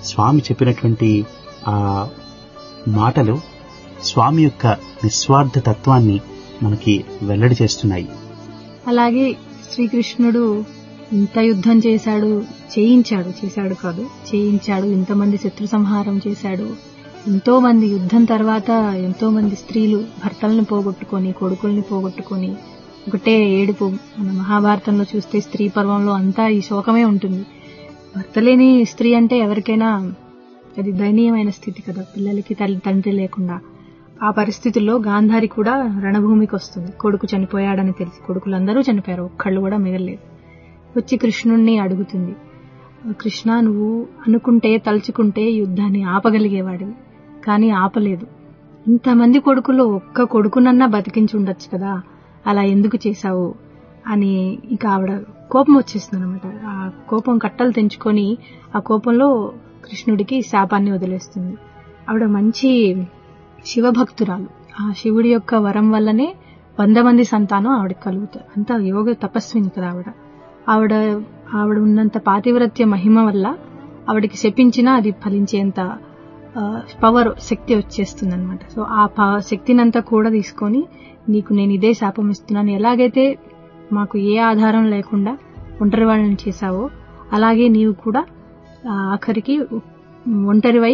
స్వామి చెప్పినటువంటి ఆ మాటలు స్వామి యొక్క నిస్వార్థ తత్వాన్ని మనకి వెల్లడి చేస్తున్నాయి అలాగే శ్రీకృష్ణుడు ఇంత యుద్ధం చేశాడు చేయించాడు చేశాడు కాదు చేయించాడు ఇంతమంది శత్రు సంహారం చేశాడు ఎంతో మంది యుద్ధం తర్వాత ఎంతో మంది స్త్రీలు భర్తలను పోగొట్టుకొని కొడుకుల్ని పోగొట్టుకొని ఒకటే ఏడుపు మన మహాభారతంలో చూస్తే స్త్రీ పర్వంలో అంతా ఈ శోకమే ఉంటుంది భర్త లేని స్త్రీ అంటే ఎవరికైనా అది దయనీయమైన స్థితి కదా పిల్లలకి తల్లి తండ్రి లేకుండా ఆ పరిస్థితుల్లో గాంధారి కూడా రణభూమికి వస్తుంది కొడుకు చనిపోయాడని తెలిసి కొడుకులందరూ చనిపోయారు ఒక్కళ్ళు కూడా మిగలలేదు వచ్చి కృష్ణుణ్ణి అడుగుతుంది కృష్ణ నువ్వు అనుకుంటే తలుచుకుంటే యుద్ధాన్ని ఆపగలిగేవాడివి కానీ ఆపలేదు ఇంతమంది కొడుకులు ఒక్క కొడుకునన్నా బతికించి ఉండొచ్చు కదా అలా ఎందుకు చేశావు అని ఇక ఆవిడ కోపం వచ్చేస్తుంది అనమాట ఆ కోపం కట్టలు తెంచుకొని ఆ కోపంలో కృష్ణుడికి శాపాన్ని వదిలేస్తుంది ఆవిడ మంచి శివభక్తురాలు ఆ శివుడి యొక్క వరం వల్లనే వంద మంది సంతానం ఆవిడకి కలుగుతారు అంత యోగ తపస్విని కదా ఆవిడ ఆవిడ ఆవిడ ఉన్నంత పాతివ్రత్య మహిమ వల్ల ఆవిడకి శపించినా అది ఫలించేంత పవర్ శక్తి వచ్చేస్తుంది అనమాట సో ఆ శక్తినంతా కూడా తీసుకొని నీకు నేను ఇదే శాపం ఇస్తున్నాను ఎలాగైతే మాకు ఏ ఆధారం లేకుండా ఒంటరి వాళ్ళని చేశావో అలాగే నీవు కూడా ఆఖరికి ఒంటరివై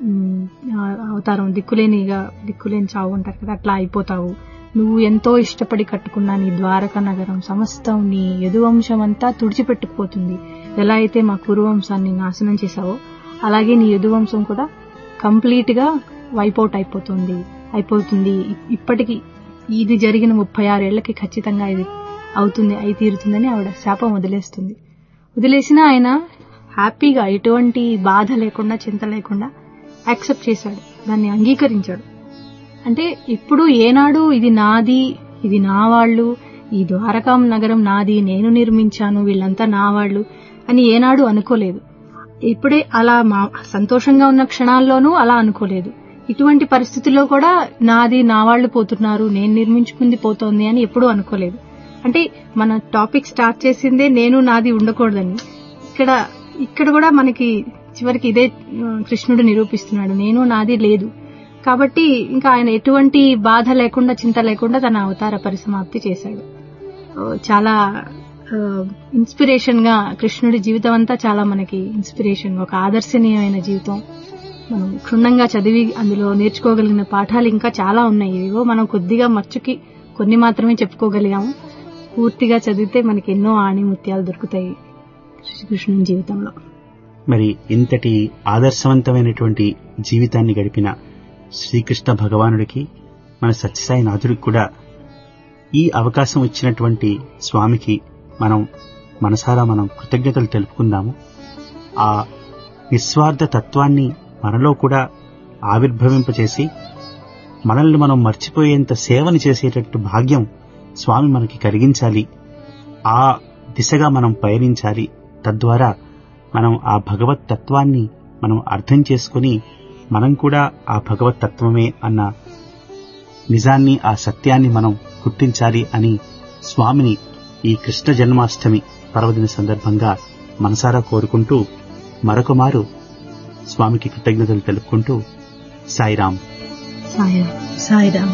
అవతారం దిక్కులేనిగా దిక్కులేని చావు అంటారు కదా అట్లా అయిపోతావు నువ్వు ఎంతో ఇష్టపడి కట్టుకున్న నీ ద్వారక నగరం సమస్తం నీ యదువంశం అంతా తుడిచిపెట్టుకుపోతుంది ఎలా అయితే మా కురువంశాన్ని నాశనం చేశావో అలాగే నీ యదువంశం కూడా కంప్లీట్ గా వైపౌట్ అయిపోతుంది అయిపోతుంది ఇప్పటికి ఇది జరిగిన ముప్పై ఆరేళ్లకి ఖచ్చితంగా ఇది అవుతుంది అయి తీరుతుందని ఆవిడ శాపం వదిలేస్తుంది వదిలేసినా ఆయన హ్యాపీగా ఎటువంటి బాధ లేకుండా చింత లేకుండా యాక్సెప్ట్ చేశాడు దాన్ని అంగీకరించాడు అంటే ఇప్పుడు ఏనాడు ఇది నాది ఇది నా వాళ్ళు ఈ ద్వారకాం నగరం నాది నేను నిర్మించాను వీళ్ళంతా నా వాళ్ళు అని ఏనాడు అనుకోలేదు ఇప్పుడే అలా మా సంతోషంగా ఉన్న క్షణాల్లోనూ అలా అనుకోలేదు ఇటువంటి పరిస్థితుల్లో కూడా నాది నా వాళ్ళు పోతున్నారు నేను నిర్మించుకుంది పోతోంది అని ఎప్పుడూ అనుకోలేదు అంటే మన టాపిక్ స్టార్ట్ చేసిందే నేను నాది ఉండకూడదని ఇక్కడ ఇక్కడ కూడా మనకి చివరికి ఇదే కృష్ణుడు నిరూపిస్తున్నాడు నేను నాది లేదు కాబట్టి ఇంకా ఆయన ఎటువంటి బాధ లేకుండా చింత లేకుండా తన అవతార పరిసమాప్తి చేశాడు చాలా ఇన్స్పిరేషన్ గా కృష్ణుడి జీవితం అంతా చాలా మనకి ఇన్స్పిరేషన్ ఒక ఆదర్శనీయమైన జీవితం మనం క్షుణ్ణంగా చదివి అందులో నేర్చుకోగలిగిన పాఠాలు ఇంకా చాలా ఉన్నాయి ఇవో మనం కొద్దిగా మచ్చుకి కొన్ని మాత్రమే చెప్పుకోగలిగాము పూర్తిగా చదివితే మనకి ఎన్నో ఆణిముత్యాలు దొరుకుతాయి శ్రీకృష్ణుని జీవితంలో మరి ఇంతటి ఆదర్శవంతమైనటువంటి జీవితాన్ని గడిపిన శ్రీకృష్ణ భగవానుడికి మన సత్యసాయి నాథుడికి కూడా ఈ అవకాశం ఇచ్చినటువంటి స్వామికి మనం మనసారా మనం కృతజ్ఞతలు తెలుపుకుందాము ఆ నిస్వార్థ తత్వాన్ని మనలో కూడా ఆవిర్భవింపచేసి మనల్ని మనం మర్చిపోయేంత సేవని చేసేటట్టు భాగ్యం స్వామి మనకి కలిగించాలి ఆ దిశగా మనం పయనించాలి తద్వారా మనం ఆ భగవత్ తత్వాన్ని మనం అర్థం చేసుకుని మనం కూడా ఆ భగవత్ తత్వమే అన్న నిజాన్ని ఆ సత్యాన్ని మనం గుర్తించాలి అని స్వామిని ఈ కృష్ణ జన్మాష్టమి పర్వదిన సందర్భంగా మనసారా కోరుకుంటూ మరొక మారు స్వామికి కృతజ్ఞతలు తెలుపుకుంటూ సాయిరాం సాయిరాం సాయిరాం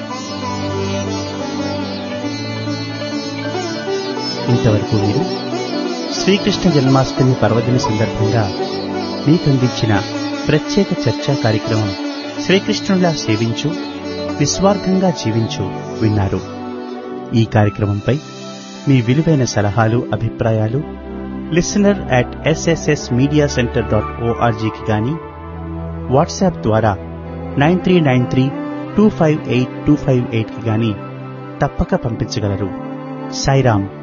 ఇంతవరకు మీరు శ్రీకృష్ణ జన్మాష్టమి పర్వదిన సందర్భంగా మీకందించిన ప్రత్యేక చర్చా కార్యక్రమం శ్రీకృష్ణులా సేవించు నిస్వార్థంగా జీవించు విన్నారు ఈ కార్యక్రమంపై మీ విలువైన సలహాలు అభిప్రాయాలు listener at SSS media centre dot ఓఆర్జీకి గాని వాట్సాప్ ద్వారా nine three nine three two five eight two five ఎయిట్కి గాని తప్పక పంపించగలరు సాయిరామ్